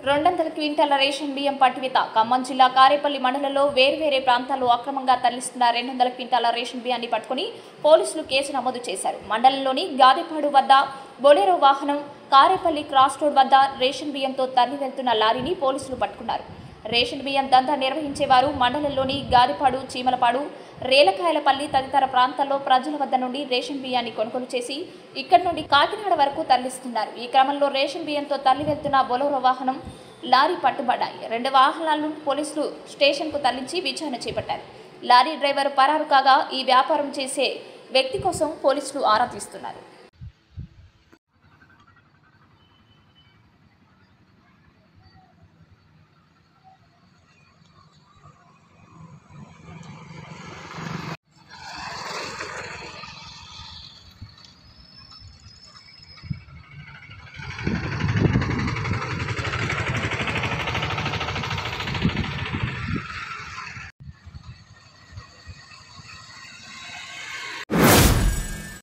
రెండొందల క్వింటాల రేషన్ బియ్యం పట్టివేత ఖమ్మం జిల్లా కారేపల్లి మండలంలో వేర్వేరే ప్రాంతాల్లో అక్రమంగా తరలిస్తున్న రెండు వందల క్వింటాల రేషన్ బియ్యాన్ని పట్టుకుని పోలీసులు కేసు నమోదు చేశారు మండలంలోని గాదిపాడు వద్ద బొలెరో వాహనం కారేపల్లి క్రాస్ రోడ్ వద్ద రేషన్ బియ్యంతో తరలి వెళ్తున్న లారీని పోలీసులు పట్టుకున్నారు రేషన్ బియ్యం దందా నిర్వహించేవారు మండలంలోని గాదిపాడు చీమలపాడు రేలకాయలపల్లి తదితర ప్రాంతాల్లో ప్రజల వద్ద నుండి రేషన్ బియ్యాన్ని కొనుగోలు చేసి ఇక్కడి నుండి కాకినాడ వరకు తరలిస్తున్నారు ఈ క్రమంలో రేషన్ బియ్యంతో తరలి వెళ్తున్న బొలోరో వాహనం లారీ పట్టుబడ్డాయి రెండు వాహనాలను పోలీసులు స్టేషన్కు తరలించి విచారణ చేపట్టారు లారీ డ్రైవర్ పరారు కాగా ఈ వ్యాపారం చేసే వ్యక్తి కోసం పోలీసులు ఆరా తీస్తున్నారు